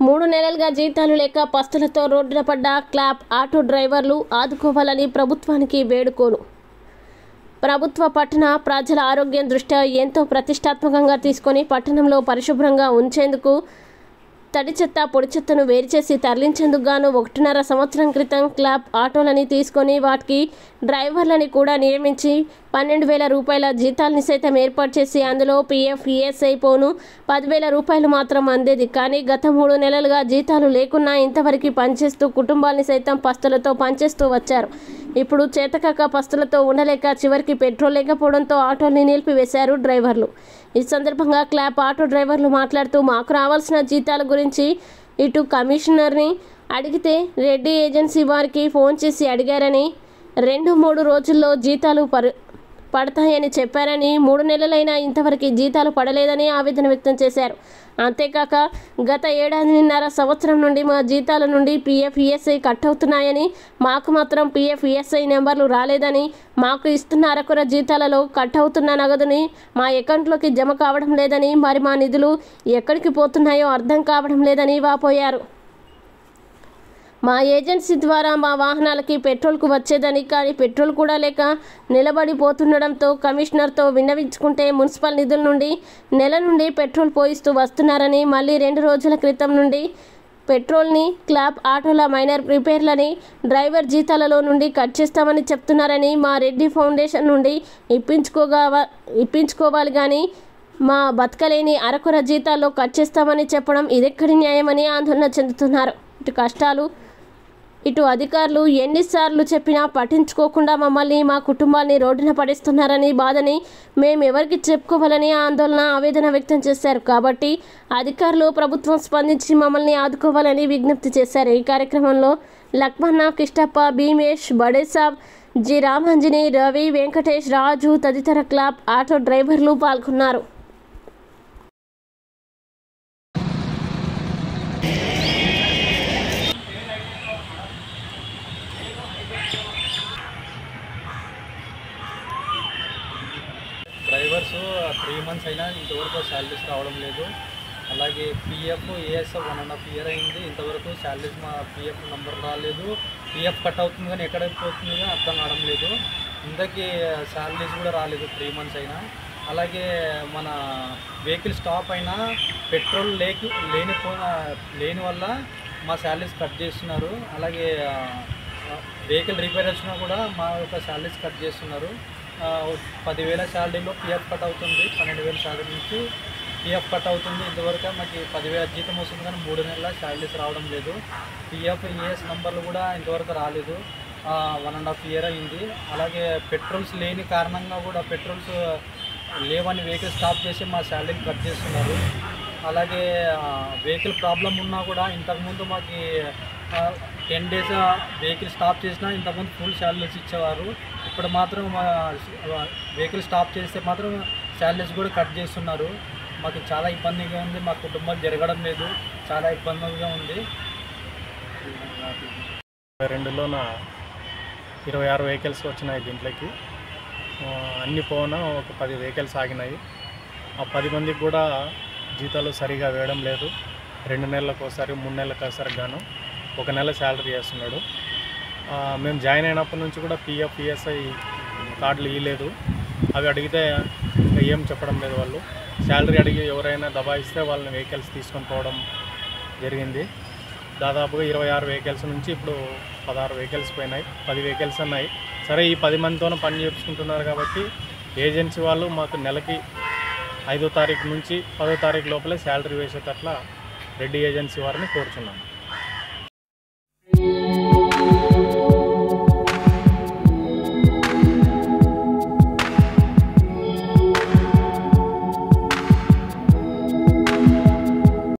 మూడు నెలలుగా జీతాలు లేక పస్తులతో రోడ్డున పడ్డ క్లాప్ ఆటో డ్రైవర్లు ఆదుకోవాలని ప్రభుత్వానికి వేడుకోను ప్రభుత్వ పట్టణ ప్రజల ఆరోగ్యం దృష్ట్యా ఎంతో ప్రతిష్టాత్మకంగా తీసుకొని పట్టణంలో పరిశుభ్రంగా ఉంచేందుకు తడి చెత్త పొడి చెత్తను వేరు చేసి తరలించేందుకు గాను ఒకటిన్నర సంవత్సరం క్రితం క్లాప్ ఆటోలని తీసుకొని వాటికి డ్రైవర్లని కూడా నియమించి పన్నెండు వేల రూపాయల జీతాల్ని సైతం ఏర్పాటు చేసి అందులో పీఎఫ్ ఈఎస్ఐ పోను పదివేల రూపాయలు మాత్రం అందేది కానీ గత మూడు నెలలుగా జీతాలు లేకున్నా ఇంతవరకు పనిచేస్తూ కుటుంబాల్ని సైతం పస్తులతో పనిచేస్తూ వచ్చారు ఇప్పుడు చేతకాక పస్తులతో ఉండలేక చివరికి పెట్రోల్ లేకపోవడంతో ఆటోల్ని నిలిపివేశారు డ్రైవర్లు ఈ సందర్భంగా క్లాప్ ఆటో డ్రైవర్లు మాట్లాడుతూ మాకు రావాల్సిన జీతాల గురించి ఇటు కమిషనర్ని అడిగితే రెడ్డి ఏజెన్సీ వారికి ఫోన్ చేసి అడిగారని రెండు మూడు రోజుల్లో జీతాలు పరు పడతాయని చెప్పారని మూడు నెలలైనా ఇంతవరకు జీతాలు పడలేదని ఆవేదన వ్యక్తం చేశారు అంతేకాక గత ఏడాదిన్నర సంవత్సరం నుండి మా జీతాల నుండి పీఎఫ్ ఈఎస్ఐ కట్ అవుతున్నాయని మాకు మాత్రం పీఎఫ్ ఈఎస్ఐ నెంబర్లు రాలేదని మాకు ఇస్తున్న అరకొర జీతాలలో కట్ అవుతున్న నగదుని మా అకౌంట్లోకి జమ కావడం లేదని మరి మా నిధులు ఎక్కడికి పోతున్నాయో అర్థం కావడం లేదని వాపోయారు మా ఏజెన్సీ ద్వారా మా వాహనాలకి పెట్రోల్కు వచ్చేదని కానీ పెట్రోల్ కూడా లేక నిలబడిపోతుండడంతో కమిషనర్తో విన్నవించుకుంటే మున్సిపల్ నిధుల నుండి నెల నుండి పెట్రోల్ పోయిస్తూ వస్తున్నారని మళ్ళీ రెండు రోజుల క్రితం నుండి పెట్రోల్ని క్లాప్ ఆటోల మైనర్ రిపేర్లని డ్రైవర్ జీతాలలో నుండి కట్ చేస్తామని చెప్తున్నారని మా రెడ్డి ఫౌండేషన్ నుండి ఇప్పించుకోగా ఇప్పించుకోవాలి కానీ మా బతకలేని అరకొర జీతాల్లో కట్ చేస్తామని చెప్పడం ఇదెక్కడి న్యాయమని ఆందోళన చెందుతున్నారు ఇటు కష్టాలు ఇటు అధికారులు ఎన్నిసార్లు చెప్పినా పట్టించుకోకుండా మమ్మల్ని మా కుటుంబాన్ని రోడ్డున పడేస్తున్నారని బాధని మేము ఎవరికి చెప్పుకోవాలని ఆందోళన ఆవేదన వ్యక్తం చేశారు కాబట్టి అధికారులు ప్రభుత్వం స్పందించి మమ్మల్ని ఆదుకోవాలని విజ్ఞప్తి చేశారు ఈ కార్యక్రమంలో లక్మన్న కిష్టప్ప భీమేష్ బడేసాబ్ జి రామంజని రవి వెంకటేష్ రాజు తదితర క్లాబ్ ఆటో డ్రైవర్లు పాల్గొన్నారు డ్రైవర్స్ త్రీ మంత్స్ అయినా ఇంతవరకు శాలరీస్ రావడం లేదు అలాగే PF as one and half year అయింది ఇంతవరకు శాలరీస్ మా పిఎఫ్ నెంబర్ రాలేదు పిఎఫ్ కట్ అవుతుంది కానీ ఎక్కడ పోతుంది కానీ అర్థం కావడం లేదు ఇంతకీ శాలరీస్ కూడా రాలేదు త్రీ మంత్స్ అయినా అలాగే మన వెహికల్ స్టాప్ అయినా పెట్రోల్ లేకి లేని లేని వల్ల మా శాలరీస్ కట్ చేస్తున్నారు అలాగే వెహికల్ రిపేర్ వచ్చినా కూడా మా యొక్క శాలరీస్ కట్ చేస్తున్నారు ఆ, పదివేల శాలరీలో పిఎఫ్ కట్ అవుతుంది పన్నెండు వేల శాలరీ నుంచి పిఎఫ్ కట్ అవుతుంది ఇంతవరకు మాకు పదివేల జీతం వస్తుంది కానీ మూడు నెలల శాలరీస్ రావడం లేదు పిఎఫ్ ఈఎస్ నంబర్లు కూడా ఇంతవరకు రాలేదు వన్ అండ్ హాఫ్ ఇయర్ అయింది అలాగే పెట్రోల్స్ లేని కారణంగా కూడా పెట్రోల్స్ లేవని వెహికల్ స్టాప్ చేసి మా శాలరీ కట్ చేస్తున్నారు అలాగే వెహికల్ ప్రాబ్లం ఉన్నా కూడా ఇంతకుముందు మాకు టెన్ డేస్ వెహికల్ స్టాప్ చేసినా ఇంతకుముందు ఫుల్ శాలరీస్ ఇచ్చేవారు ఇప్పుడు మాత్రం వెహికల్ స్టాప్ చేస్తే మాత్రం శాలరీస్ కూడా కట్ చేస్తున్నారు మాకు చాలా ఇబ్బందిగా ఉంది మా కుటుంబం జరగడం లేదు చాలా ఇబ్బందిగా ఉంది రెండులోన ఇరవై ఆరు వెహికల్స్ వచ్చినాయి దీంట్లోకి ఆ, అన్ని పోన ఒక పది వెహికల్స్ ఆగినాయి ఆ పది మందికి కూడా జీతాలు సరిగా వేయడం లేదు రెండు నెలలకు ఒకసారి మూడు నెలలకు ఒకసారి గాను ఒక నెల శాలరీ చేస్తున్నాడు ఆ, మేము జాయిన్ అయినప్పటి నుంచి కూడా పిఎఫ్ పిఎస్ఐ కార్డులు ఇవ్వలేదు అవి అడిగితే ఇంకా ఏం చెప్పడం లేదు వాళ్ళు శాలరీ అడిగి ఎవరైనా దబాయిస్తే వాళ్ళని వెహికల్స్ తీసుకొని పోవడం జరిగింది దాదాపుగా ఇరవై ఆరు వెహికల్స్ నుంచి ఇప్పుడు పదహారు వెహికల్స్ పోయినాయి పది వెహికల్స్ ఉన్నాయి సరే ఈ పది మందితోనే పని చేర్చుకుంటున్నారు కాబట్టి ఏజెన్సీ వాళ్ళు మాకు నెలకి ఐదో తారీఖు నుంచి పదో తారీఖు లోపలే శాలరీ వేసేటట్ల రెడ్డి ఏజెన్సీ వారిని కోరుచున్నాము